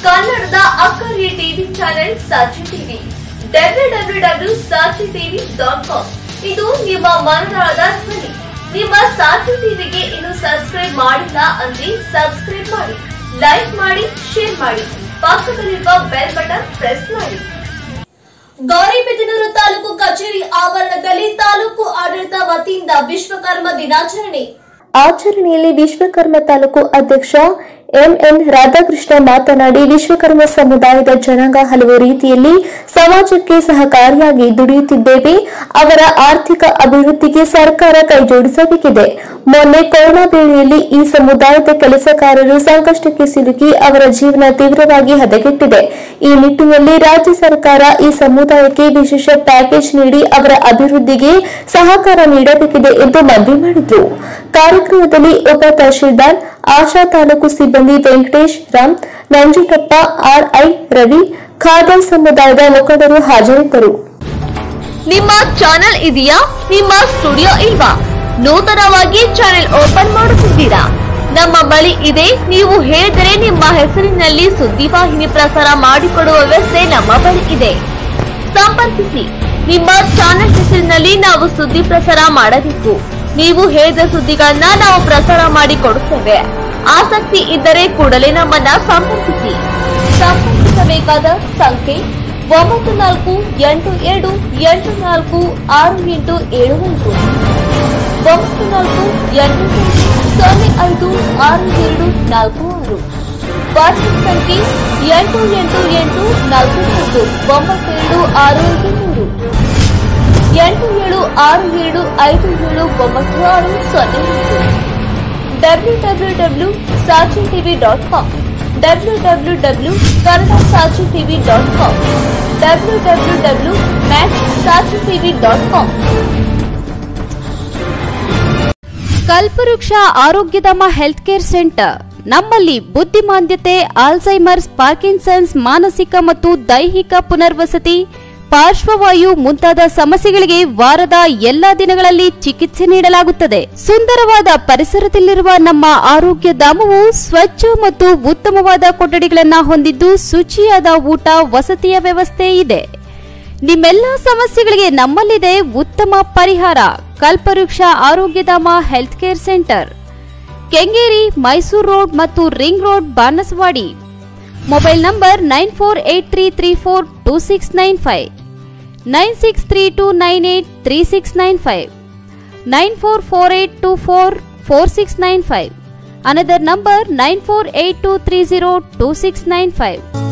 ಕನ್ನಡದ ಅಕ್ಕರಿಯ TV channel Sakshi TV W W W Sakshi TV dot com ಇದು ನಿಮ್ಮ ಮನದಾಳದ ಧ್ವನಿ ನಿಮ್ಮ ಸಾಕ್ಷಿ ಟಿವಿಗೆ ಇನ್ನು ಸಬ್ಸ್ಕ್ರೈಬ್ ಮಾಡಿಲ್ಲ ಅಂದ್ರೆ ಸಬ್ಸ್ಕ್ರೈಬ್ ಮಾಡಿ ಲೈಕ್ ಮಾಡಿ ಶೇರ್ ಮಾಡಿ ಪಕ್ಕದಲ್ಲಿರುವ ಬೆಲ್ ಬಟನ್ ಪ್ರೆಸ್ ಮಾಡಿ ಗೌರಿಬಿದನೂರು ತಾಲೂಕು ಕಚೇರಿ ಆವರಣದಲ್ಲಿ ತಾಲೂಕು ಆಡಳಿತ ವತಿಯಿಂದ ವಿಶ್ವಕರ್ಮ ದಿನಾಚರಣೆ ಆಚರಣೆಯಲ್ಲಿ ವಿಶ್ವಕರ್ಮ ತಾಲೂಕು ಅಧ್ಯಕ್ಷ ಎಂಎನ್ ರಾಧಾಕೃಷ್ಣ ಮಾತನಾಡಿ ವಿಶ್ವಕರ್ಮ ಸಮುದಾಯದ ಜನಾಂಗ ಹಲವು ರೀತಿಯಲ್ಲಿ ಸಮಾಜಕ್ಕೆ ಸಹಕಾರಿಯಾಗಿ ದುಡಿಯುತ್ತಿದ್ದೇವೆ ಅವರ ಆರ್ಥಿಕ ಅಭಿವೃದ್ಧಿಗೆ ಸರ್ಕಾರ ಕೈಜೋಡಿಸಬೇಕಿದೆ ಮೊನ್ನೆ ಕೊರೋನಾ ವೇಳೆಯಲ್ಲಿ ಈ ಸಮುದಾಯದ ಕೆಲಸಗಾರರು ಸಂಕಷ್ಟಕ್ಕೆ ಸಿಲುಕಿ ಅವರ ಜೀವನ ತೀವ್ರವಾಗಿ ಹದಗೆಟ್ಟಿದೆ ಈ ನಿಟ್ಟಿನಲ್ಲಿ ರಾಜ್ಯ ಸರ್ಕಾರ ಈ ಸಮುದಾಯಕ್ಕೆ ವಿಶೇಷ ಪ್ಯಾಕೇಜ್ ನೀಡಿ ಅವರ ಅಭಿವೃದ್ಧಿಗೆ ಸಹಕಾರ ನೀಡಬೇಕಿದೆ ಎಂದು ಮನವಿ ಮಾಡಿದರು ಕಾರ್ಯಕ್ರಮದಲ್ಲಿ ಉಪ ತಹಶೀಲ್ದಾರ್ ಆಶಾ ತಾಲೂಕು ಸಿಬ್ಬಂದಿ ವೆಂಕಟೇಶ್ ರಾಮ್ ನಂಜುಟಪ್ಪ ಆರ್ಐ ರವಿ ಖಾದರ್ ಸಮುದಾಯದ ಮುಖಂಡರು ಹಾಜರಿದ್ದರು ನಿಮ್ಮ ಚಾನೆಲ್ ಇದೆಯಾ ನಿಮ್ಮ ಸ್ಟುಡಿಯೋ ಇಲ್ವಾ ನೂತನವಾಗಿ ಚಾನೆಲ್ ಓಪನ್ ಮಾಡುತ್ತಿದ್ದೀರಾ ನಮ್ಮ ಬಳಿ ಇದೆ ನೀವು ಹೇಳಿದರೆ ನಿಮ್ಮ ಹೆಸರಿನಲ್ಲಿ ಸುದ್ದಿವಾಹಿನಿ ಪ್ರಸಾರ ಮಾಡಿಕೊಡುವ ವ್ಯವಸ್ಥೆ ನಮ್ಮ ಬಳಿ ಇದೆ ಸಂಪರ್ಕಿಸಿ ನಿಮ್ಮ ಚಾನೆಲ್ ಹೆಸರಿನಲ್ಲಿ ನಾವು ಸುದ್ದಿ ಪ್ರಸಾರ ಮಾಡಬೇಕು ನೀವು ಹೇಳಿದ ಸುದ್ದಿಗಳನ್ನ ನಾವು ಪ್ರಸಾರ ಮಾಡಿ ಕೊಡುತ್ತೇವೆ ಆಸಕ್ತಿ ಇದ್ದರೆ ಕೂಡಲೇ ನಮ್ಮನ್ನ ಸಂಪರ್ಕಿಸಿ ಸಂಪರ್ಕಿಸಬೇಕಾದ ಸಂಖ್ಯೆ ಒಂಬತ್ತು ನಾಲ್ಕು ಎಂಟು ಎರಡು ಎಂಟು ನಾಲ್ಕು ಆರು ಎಂಟು ಏಳು ಐದು ಒಂಬತ್ತು ನಾಲ್ಕು ಎಂಟು ಸೊನ್ನೆ ಐದು ಆರು ಎರಡು ನಾಲ್ಕು ಆರು ವಾಟ್ಸ್ಆಪ್ ಸಂಖ್ಯೆ ಎಂಟು ಎಂಟು ಎಂಟು ನಾಲ್ಕು ಒಂದು ಒಂಬತ್ತೆರಡು ಆರು ಐದು ಮೂರು ಎಂಟು ಏಳು ಆರು ಏಳು ಐದು ಏಳು ಒಂಬತ್ತು ಆರು ಸೊನ್ನೆ ಎಂಟು W W W Sachi TV dot com W W W Kannada Sachi TV dot com W W W match Sachi TV dot com Kalpavriksha Arogyadhama health care centre ನಮ್ಮಲ್ಲಿ ಬುದ್ಧಿಮಾಂದ್ಯತೆ ಆಲ್ಝೈಮರ್ಸ್ ಪಾರ್ಕಿನ್ಸನ್ಸ್ ಮಾನಸಿಕ ಮತ್ತು ದೈಹಿಕ ಪುನರ್ವಸತಿ ಪಾರ್ಶ್ವವಾಯು ಮುಂತಾದ ಸಮಸ್ಯೆಗಳಿಗೆ ವಾರದ ಎಲ್ಲಾ ದಿನಗಳಲ್ಲಿ ಚಿಕಿತ್ಸೆ ನೀಡಲಾಗುತ್ತದೆ ಸುಂದರವಾದ ಪರಿಸರದಲ್ಲಿರುವ ನಮ್ಮ ಆರೋಗ್ಯ ಧಾಮವು ಸ್ವಚ್ಛ ಮತ್ತು ಉತ್ತಮವಾದ ಕೊಠಡಿಗಳನ್ನು ಹೊಂದಿದ್ದು ಶುಚಿಯಾದ ಊಟ ವಸತಿಯ ವ್ಯವಸ್ಥೆ ಇದೆ ನಿಮ್ಮೆಲ್ಲ ಸಮಸ್ಯೆಗಳಿಗೆ ನಮ್ಮಲ್ಲಿದೆ ಉತ್ತಮ ಪರಿಹಾರ Kalpavriksha Arogyadhama health care centre Kengeri Mysore road ಮತ್ತು ring road Banaswadi mobile number nine four eight three three four two six nine five nine six three two nine eight three six nine five nine four four eight two four four six nine five another number nine four eight two three zero two six nine five